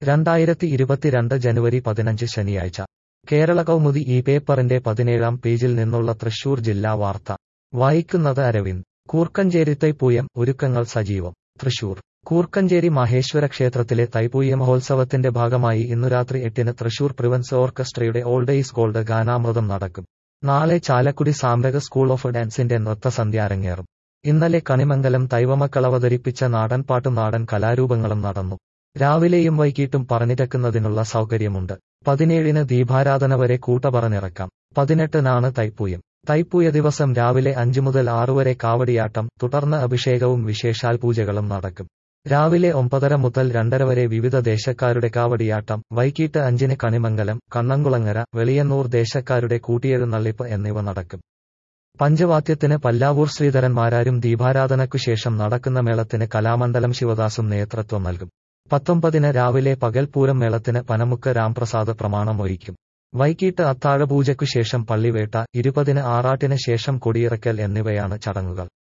രണ്ടായിരത്തി ഇരുപത്തിരണ്ട് ജനുവരി പതിനഞ്ച് ശനിയാഴ്ച കേരള കൗമുദി ഈ പേപ്പറിന്റെ പതിനേഴാം പേജിൽ നിന്നുള്ള തൃശൂർ ജില്ലാ വാർത്ത വായിക്കുന്നത് അരവിന്ദ് കൂർക്കഞ്ചേരി തൈപ്പൂയം ഒരുക്കങ്ങൾ സജീവം തൃശൂർ കൂർക്കഞ്ചേരി മഹേശ്വര ക്ഷേത്രത്തിലെ തൈപ്പൂയ മഹോത്സവത്തിന്റെ ഭാഗമായി ഇന്നു രാത്രി എട്ടിന് തൃശൂർ പ്രിവൻസ് ഓർക്കസ്ട്രയുടെ ഓൾഡ് ഈസ് ഗോൾഡ് ഗാനാമൃതം നടക്കും നാളെ ചാലക്കുടി സാമ്രക സ്കൂൾ ഓഫ് ഡാൻസിന്റെ നൃത്തസന്ധ്യ അരങ്ങേറും ഇന്നലെ കണിമംഗലം തൈവമക്കൾ അവതരിപ്പിച്ച നാടൻപാട്ടും നാടൻ കലാരൂപങ്ങളും നടന്നു രാവിലെയും വൈകിട്ടും പറഞ്ഞിരക്കുന്നതിനുള്ള സൗകര്യമുണ്ട് പതിനേഴിന് ദീപാരാധന വരെ കൂട്ടപറഞ്ഞിറക്കാം പതിനെട്ടിനാണ് തൈപ്പൂയം തൈപ്പൂയ ദിവസം രാവിലെ അഞ്ചു മുതൽ ആറുവരെ കാവടിയാട്ടം തുടർന്ന് അഭിഷേകവും വിശേഷാൽ പൂജകളും നടക്കും രാവിലെ ഒമ്പതര മുതൽ രണ്ടര വരെ വിവിധ ദേശക്കാരുടെ കാവടിയാട്ടം വൈകിട്ട് അഞ്ചിന് കണിമംഗലം കണ്ണംകുളങ്ങര വെളിയന്നൂർ ദേശക്കാരുടെ കൂട്ടിയെഴുന്നള്ളിപ്പ് എന്നിവ നടക്കും പഞ്ചവാദ്യത്തിന് പല്ലാവൂർ ശ്രീധരന്മാരാരും ദീപാരാധനയ്ക്കു ശേഷം നടക്കുന്ന മേളത്തിന് കലാമണ്ഡലം ശിവദാസും നേതൃത്വം നൽകും പത്തൊമ്പതിന് രാവിലെ പകൽപൂരം മേളത്തിന് പനമുക്ക് രാംപ്രസാദ് പ്രമാണമൊഴിക്കും വൈകിട്ട് അത്താഴപൂജയ്ക്കു ശേഷം പള്ളിവേട്ട ഇരുപതിന് ആറാട്ടിന് ശേഷം കൊടിയിറക്കൽ എന്നിവയാണ് ചടങ്ങുകൾ